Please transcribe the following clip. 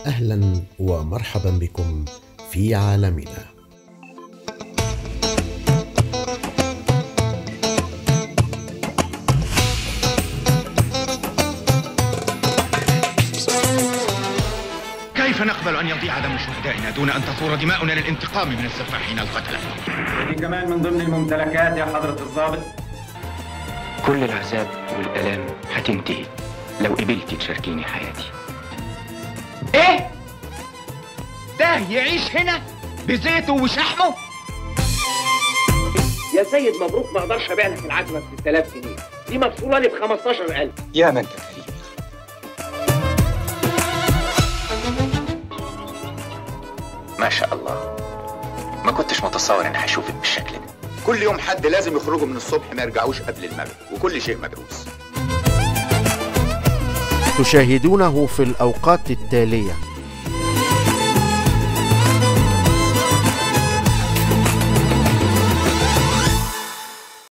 واهلا ومرحبا بكم في عالمنا كيف نقبل أن يضيع دم شهدائنا دون أن تثور دماؤنا للانتقام من السفاحين القتلة دي كمان من ضمن الممتلكات يا حضرة الضابط كل العذاب والآلام هتنتهي لو قبلتي تشاركيني حياتي إيه؟ ده يعيش هنا بزيته وشحمه؟ يا سيد مبروك ما اقدرش ابيع لك العجمه ب 6000 جنيه دي مفصوله لي ب 15000 يا ما انت كريم ما شاء الله ما كنتش متصور اني هشوفك بالشكل ده كل يوم حد لازم يخرجوا من الصبح ما يرجعوش قبل المغرب وكل شيء مدروس تشاهدونه في الاوقات التاليه